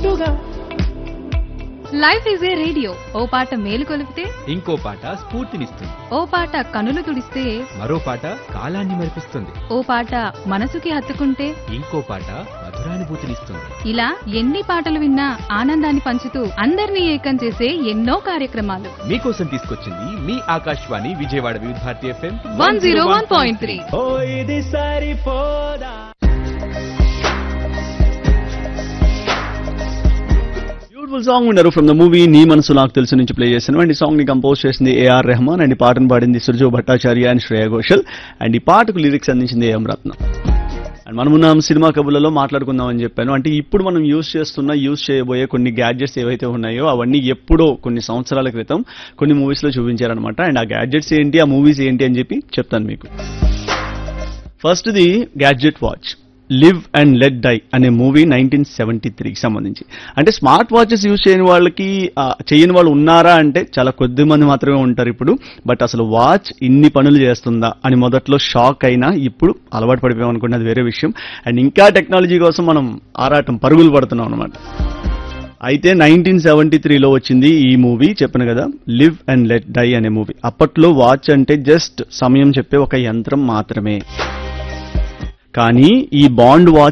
గుట్టుగా life is a radio ఓ పాట మేలు కొలిపితే ఇంకో పాట స్ఫూర్తినిస్తుంది ఓ పాట కనులు తుడిస్తే మరో పాట కాలాన్ని మరిపిస్తుంది ఓ పాట మనసుకి హత్తుకుంటే ఇంకో పాట మధురానుభూతినిస్తుంది ఇలా ఎన్ని పాటలు విన్నా ఆనందాన్ని పంచుతూ అందరినీ ఏకం చేసే ఎన్నో కార్యక్రమాలు మీకోసం తీసుకొచ్చింది మీ Akashvani Vijayawada Vividh Bharati FM one zero one point three ఓ ఇది సరిపోదా బ్యూటిఫుల్ సాంగ్ ఉన్నారు ఫ్రమ్ ద మూవీ నీ మనసు నాకు తెలుసు నుంచి ప్లే చేశాను అండ్ ఈ సాంగ్ ని కంపోజ్ చేసింది ఏఆర్ రెహమాన్ అండ్ ఈ పాటను పాడింది సుర్జో భట్టాచార్య అండ్ శ్రేయ ఘోషల్ అండ్ ఈ పాటకు లిరిక్స్ అందించింది ఏఎం రత్నం అండ్ మనమున్నాం సినిమా కబుర్లలో మాట్లాడుకుందాం అని చెప్పాను అంటే ఇప్పుడు మనం యూస్ చేస్తున్న యూస్ చేయబోయే కొన్ని గ్యాడ్జెట్స్ ఏవైతే ఉన్నాయో అవన్నీ ఎప్పుడో కొన్ని సంవత్సరాల క్రితం కొన్ని మూవీస్ లో చూపించారనమాట అండ్ ఆ గ్యాడ్జెట్స్ ఏంటి ఆ మూవీస్ ఏంటి అని చెప్పి చెప్తాను మీకు first the gadget watch live and let die అనే మూవీ నైన్టీన్ సెవెంటీ త్రీకి సంబంధించి అంటే స్మార్ట్ వాచెస్ యూజ్ చేయని వాళ్ళకి ఆ, చేయని వాళ్ళు ఉన్నారా అంటే చాలా కొద్ది మంది మాత్రమే ఉంటారు ఇప్పుడు బట్ అసలు వాచ్ ఇన్ని పనులు చేస్తుందా అని మొదట్లో షాక్ అయినా ఇప్పుడు అలవాటు పడిపోయాం అనుకోండి అది వేరే విషయం అండ్ ఇంకా టెక్నాలజీ కోసం మనం ఆరాటం పరుగులు పడుతున్నాం అనమాట అయితే నైన్టీన్ సెవెంటీ త్రీలో వచ్చింది ఈ మూవీ చెప్పాను కదా లివ్ అండ్ లెట్ డై అనే మూవీ అప్పట్లో వాచ్ అంటే జస్ట్ సమయం చెప్పే ఒక యంత్రం మాత్రమే కానీ ఈ బాండ్ వాచ్